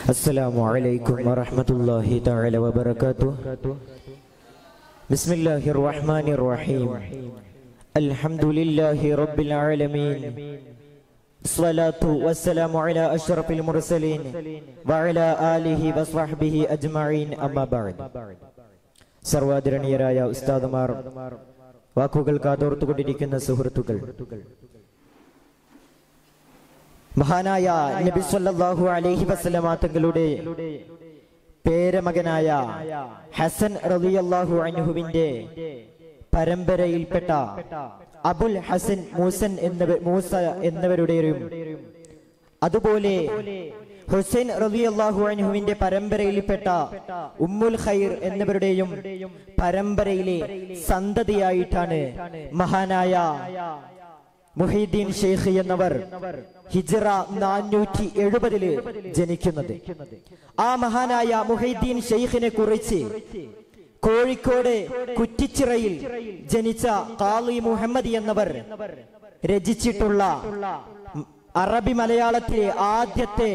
السلام عليكم ورحمة الله تعالى وبركاته بسم الله الرحمن الرحيم الحمد لله رب العالمين الصلاة والسلام على أشرف المرسلين وعلى آله وصحبه أجمعين أما بعد സർവാദരണീയരായ ഉസ്താദുമാർ വാക്കുകൾ കാതോർത്തുകൊണ്ടിരിക്കുന്ന സുഹൃത്തുക്കൾ മഹാനായ നബി സല്ലല്ലാഹു അലൈഹി വസല്ലമ തങ്ങളുടെ പേരമകനായ ഹസൻ റളിയല്ലാഹു അൻഹുവിന്റെ പരമ്പരയിൽപ്പെട്ട അബുൽ ഹസൻ മൂസൻ എന്നിവ മൂസ എന്നിവരുടെയും അതുപോലെ ഹുസൈൻ റളിയല്ലാഹു അൻഹുവിന്റെ പരമ്പരയിൽപ്പെട്ട ഉമ്മുൽ ഖൈർ എന്നിവരുടെയും പരമ്പരയിലെ സന്തതിയായിട്ടാണ് മഹാനായ മുഹീദ്ദീൻ ഷെയ്ഖ് എന്നവർ ഹിജറ നാനൂറ്റി എഴുപതില് ജനിക്കുന്നത് ആ മഹാനായ മുഹീദ്ദീൻ ഷെയ്ഖിനെ കുറിച്ച് കോഴിക്കോട് കുറ്റിച്ചിറയിൽ ജനിച്ച കാളി മുഹമ്മദ് എന്നവർ രചിച്ചിട്ടുള്ള അറബി മലയാളത്തിലെ ആദ്യത്തെ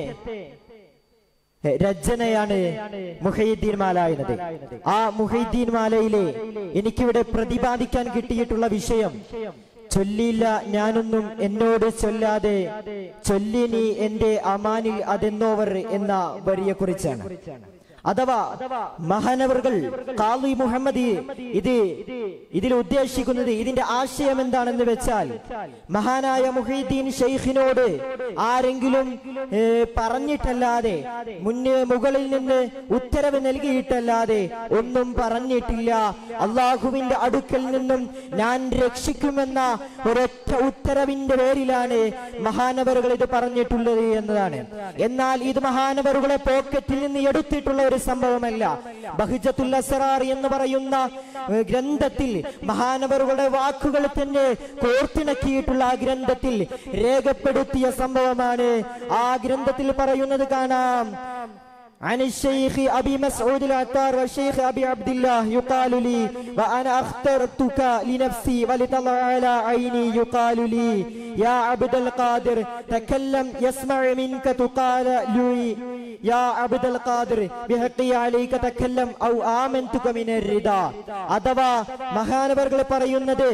രചനയാണ് മുഹീദ്ദീൻ മാല എന്നത് ആ മുഹീദ്ദീൻ മാലയിലെ എനിക്കിവിടെ പ്രതിപാദിക്കാൻ കിട്ടിയിട്ടുള്ള വിഷയം ചൊല്ലിയില്ല ഞാനൊന്നും എന്നോട് ചൊല്ലാതെ ചൊല്ലി നീ എന്റെ അമാനിൽ അതെന്നോവർ എന്ന വരിയെ കുറിച്ചാണ് അഥവാ മഹാനവറുകൾ കാളി മുഹമ്മദ് ഇത് ഇതിൽ ഉദ്ദേശിക്കുന്നത് ഇതിന്റെ ആശയം എന്താണെന്ന് വെച്ചാൽ മഹാനായ മുഹീദ്ദീൻ ഷെയ്ഖിനോട് ആരെങ്കിലും ഏ, പറഞ്ഞിട്ടല്ലാതെ മുന്നേ മുകളിൽ നിന്ന് ഉത്തരവ് നൽകിയിട്ടല്ലാതെ ഒന്നും പറഞ്ഞിട്ടില്ല അള്ളാഹുവിന്റെ അടുക്കൽ നിന്നും ഞാൻ രക്ഷിക്കുമെന്ന ഒരൊറ്റ ഉത്തരവിന്റെ പേരിലാണ് മഹാനവറുകൾ ഇത് പറഞ്ഞിട്ടുള്ളത് എന്നതാണ് എന്നാൽ ഇത് മഹാനവറുകളെ പോക്കറ്റിൽ നിന്ന് എടുത്തിട്ടുള്ള ഒരു സംഭവമല്ല ബഹുജത്തുൽ അസറാർ എന്ന് പറയുന്ന ഏഹ്, ഗ്രന്ഥത്തിൽ മഹാനവറുകളുടെ വാക്കുകൾ തന്നെ കോർത്തിണക്കിയിട്ടുള്ള ആ ഗ്രന്ഥത്തിൽ രേഖപ്പെടുത്തിയ സംഭവമാണ് ആ ഗ്രന്ഥത്തിൽ പറയുന്നത് കാണാം عن الشيخ أبي مسعود العطار والشيخ أبي عبد الله يقال لي وأنا اخترتك لنفسي ولتضع على عيني يقال لي يا عبد القادر تكلم يسمع منك تقال لي يا عبد القادر بحقي عليك تكلم أو آمنتك من الرضا അഥവാ മഹാനവർകൾ പറയുന്നത്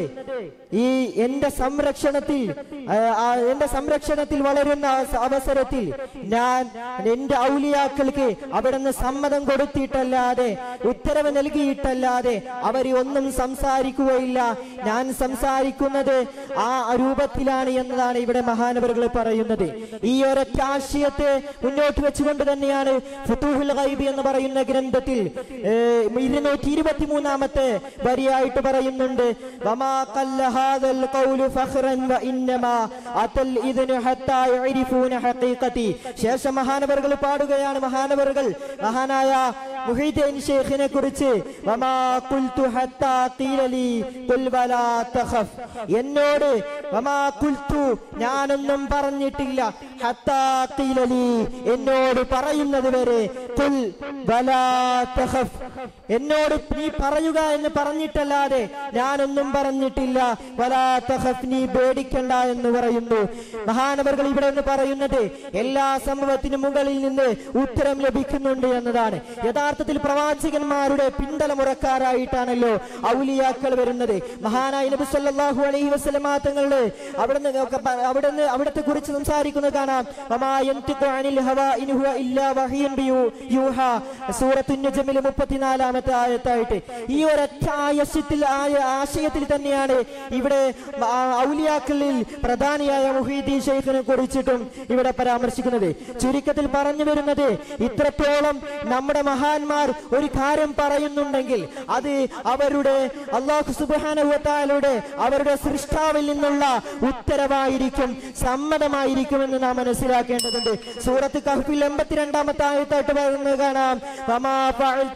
ഈ എന്റെ സംരക്ഷണത്തിൽ ആ, ആ, എന്റെ സംരക്ഷണത്തിൽ വളരുന്ന ആ സ- അവസരത്തിൽ ഞാൻ എന്റെ ഔലിയാക്കൾക്ക് അവിടുന്ന് സമ്മതം കൊടുത്തിട്ടല്ലാതെ ഉത്തരവ് നൽകിയിട്ടല്ലാതെ അവർ ഒന്നും സംസാരിക്കുകയില്ല ഞാൻ സംസാരിക്കുന്നത് ആ രൂപത്തിലാണ് എന്നതാണ് ഇവിടെ മഹാനവറുകൾ പറയുന്നത് ഈ ഒരൊറ്റ ആശയത്തെ മുന്നോട്ട് വെച്ചുകൊണ്ട് തന്നെയാണ് ഫുതൂഹുൽ ഗൈബ് എന്ന് പറയുന്ന ഗ്രന്ഥത്തിൽ ഇരുന്നൂറ്റി ഇരുപത്തി മൂന്നാമത്തെ വരിയായിട്ട് പറയുന്നുണ്ട് വമാ ഖല്ല ഹാദൽ ഖൗലു ഫഖ്റൻ വ ഇന്നമാ അതൽ ഇദ്നു ഹത്താ യഅരിഫൂന ഹഖീഖതി ശേഷം മഹാനവറുകൾ പാടുകയാണ് മഹാനവറുകൾ മഹാനായ മുഹീദ്ദീൻ ഷെയ്ഖിനെ കുറിച്ച് വമാ ഖുൽതു ഹത്താ ഖീല ലീ ഖുൽ വലാ തഖഫ് എന്നോട് വമാ ഖുൽതു ഞാനൊന്നും പറഞ്ഞിട്ടില്ല ഹത്താ ഖീല ലീ എന്നോട് പറയുന്നത് വരെ ഖുൽ വലാ തഖഫ് എന്നോട് നീ പറയുക എന്ന് പറഞ്ഞിട്ടല്ലാതെ ഞാനൊന്നും പറഞ്ഞിട്ടില്ല വലാ തഖഫ് നീ പേടിക്കണ്ട എന്ന് പറയുന്നു മഹാനവറുകൾ ഇവിടെ നിന്ന് പറയുന്നത് എല്ലാ സംഭവത്തിനും മുകളിൽ നിന്ന് ഉത്തരം ലഭിക്കുന്നുണ്ട് എന്നതാണ് യഥാർത്ഥത്തിൽ പ്രവാചകന്മാരുടെ പിന്തലമുറക്കാരായിട്ടാണല്ലോ ഔലിയാക്കൾ വരുന്നത് മഹാനായ നബി സല്ലല്ലാഹു അലൈഹി വസല്ലമ തങ്ങളുടെ അവിടുന്ന് ഒക്കെ പ- അവിടുന്ന് അവിടത്തെ കുറിച്ച് സംസാരിക്കുന്നത് കാണാം വമാ യൻതിഖു അനിൽ ഹവാ ഇൻ ഹുവ ഇല്ലാ വഹിയുൻ ബിയു- യൂഹാ സൂറത്തുൻ നജ്മിൽ 34ാമത്തെ ആയത്തായിട്ട് ഈ ഒരൊറ്റ ആയശത്തിൽ ആയ ആശയത്തിൽ തന്നെയാണ് ഇവിടെ ആ ഔലിയാക്കളിൽ പ്രധാനിയായ മുഹീദ്ദീൻ ഷെയ്ഖിനെ കുറിച്ചിട്ടും ഇവിടെ പരാമർശിക്കുന്നത് ചുരുക്കത്തിൽ പറഞ്ഞു വരുന്നത് ഇത്രത്തോളം നമ്മുടെ മഹാന്മാർ ഒരു കാര്യം പറയുന്നുണ്ടെങ്കിൽ അത് അവരുടെ അള്ളാഹു സുബാനുവത്താലൂടെ അവരുടെ സൃഷ്ടാവിൽ നിന്നുള്ള ഉത്തരവായിരിക്കും സമ്മതമായിരിക്കും എന്ന് നാം മനസ്സിലാക്കേണ്ടതുണ്ട് സൂറത്ത് കഹ്ഫിൽ എൺപത്തിരണ്ടാമത്തെ ആയത്തായിട്ട് പറയുന്നത് കാണാം വമാ ഫഅൽതുഹു അൻ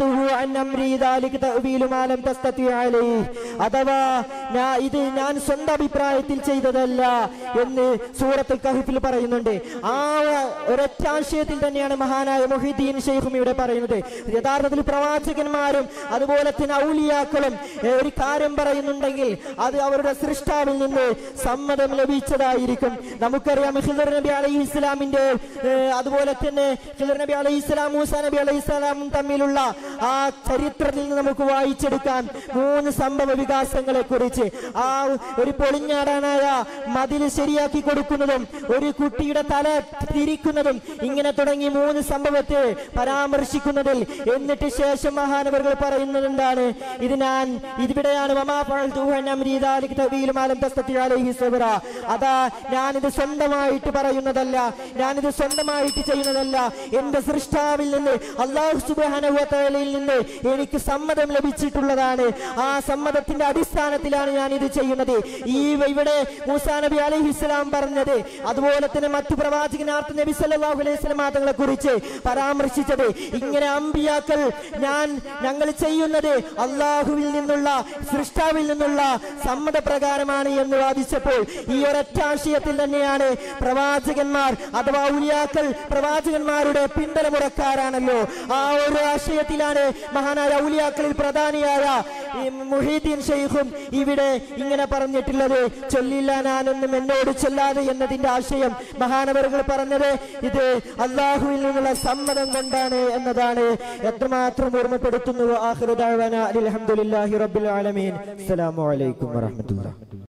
അൻ അംരി ദാലിക തഅ്വീലു മാ ലം തസ്തതി അലൈഹി അഥവാ ഞാ- ഇത് ഞാൻ സ്വന്തം അഭിപ്രായത്തിൽ ചെയ്തതല്ല എന്ന് സൂറത്തുൽ കഹഫിൽ പറയുന്നുണ്ട് ആ ഒരൊറ്റ ആശയത്തിൽ തന്നെയാണ് മഹാനായ മൊഹീദ്ദീൻ ഷെയ്ഖും ഇവിടെ പറയുന്നത് യഥാർത്ഥത്തിൽ പ്രവാചകന്മാരും അതുപോലെ തന്നെ ഔലിയാക്കളും ഏ, ഒരു കാര്യം പറയുന്നുണ്ടെങ്കിൽ അത് അവരുടെ സൃഷ്ടാവിൽ നിന്ന് സമ്മതം ലഭിച്ചതായിരിക്കും നമുക്കറിയാം ഹിദർ നബി അലൈഹി ഇസ്ലാമിന്റെ ഏ, അതുപോലെ തന്നെ ഹിദർ നബി അലൈഹി ഇസ്ലാം മൂസ നബി അലൈഹി ഇസ്ലാമും തമ്മിലുള്ള ആ ചരിത്രത്തിൽ നിന്ന് നമുക്ക് വായിച്ചെടുക്കാം മൂന്ന് സംഭവ വികാസങ്ങളെ കുറിച്ച് ആ ഒരു പൊളിഞ്ഞാടാനായ മതിൽ ശരിയാക്കി കൊടുക്കുന്നതും ഒരു കുട്ടിയുടെ തല തിരിക്കുന്നതും ഇങ്ങനെ തുടങ്ങി മൂന്ന് സംഭവത്തെ പരാമർശിക്കുന്നതിൽ എന്നിട്ട് ശേഷം മഹാനവറുകൾ പറയുന്നത് എന്താണ് ഇത് ഞാൻ ഇതിവിടെയാണ് വമാ ഫഅൽതുഹു അൻ അംരി ദാലിക തവീലു മാ ലം തസ്തതി അലൈഹി സബ്ര അതാ ഞാനിത് സ്വന്തമായിട്ട് പറയുന്നതല്ല ഞാനിത് സ്വന്തമായിട്ട് ചെയ്യുന്നതല്ല എന്റെ സൃഷ്ടാവിൽ നിന്ന് അള്ളാഹു സുബ്ഹാനഹു വ തആലയിൽ നിന്ന് എനിക്ക് സമ്മതം ലഭിച്ചിട്ടുള്ളതാണ് ആ സമ്മതത്തിന്റെ അടിസ്ഥാനത്തിലാണ് ഞാൻ ഇത് ചെയ്യുന്നത് ഈ ഇവിടെ മൂസാ നബി അലൈഹി ഇസ്ലാം പറഞ്ഞത് അതുപോലെ തന്നെ മറ്റു പ്രവാചകനാർത്ഥ നബി സല്ലല്ലാഹു അലൈഹി വസല്ലം തങ്ങളെ കുറിച്ച് പരാമർശിച്ചത് ഇങ്ങനെ അമ്പിയാക്കൾ ഞാൻ ഞങ്ങൾ ചെയ്യുന്നത് അള്ളാഹുവിൽ നിന്നുള്ള സൃഷ്ടാവിൽ നിന്നുള്ള സമ്മതപ്രകാരമാണ് എന്ന് വാദിച്ചപ്പോൾ ഈ ഒരൊറ്റ ആശയത്തിൽ തന്നെയാണ് പ്രവാചകന്മാർ അഥവാ ഉലിയാക്കൾ പ്രവാചകന്മാരുടെ പിന്തലമുറക്കാരാണല്ലോ ആ ഒരു ആശയത്തിലാണ് മഹാനായ ഔലിയാക്കളിൽ പ്രധാനിയായ ഈ മുഹീദ്ദീൻ ഷെയ്ഖും ഇവിടെ ഇങ്ങനെ പറഞ്ഞിട്ടുള്ളത് ചൊല്ലില്ല ഞാനൊന്നും എന്നോട് ചൊല്ലാതെ എന്നതിന്റെ ആശയം മഹാനവറുകൾ പറഞ്ഞത് ഇത് അള്ളാഹുവിൽ നിന്നുള്ള സമ്മതം കൊണ്ടാണ് എന്നതാണ് എത്രമാത്രം ഓർമ്മപ്പെടുത്തുന്നു ആഹ്റുദാന അലഹമുല്ലാഹി റബ്ബിൽ ആലമീൻ അസ്സലാമു അലൈക്കും വറഹ്മത്തുള്ളാഹി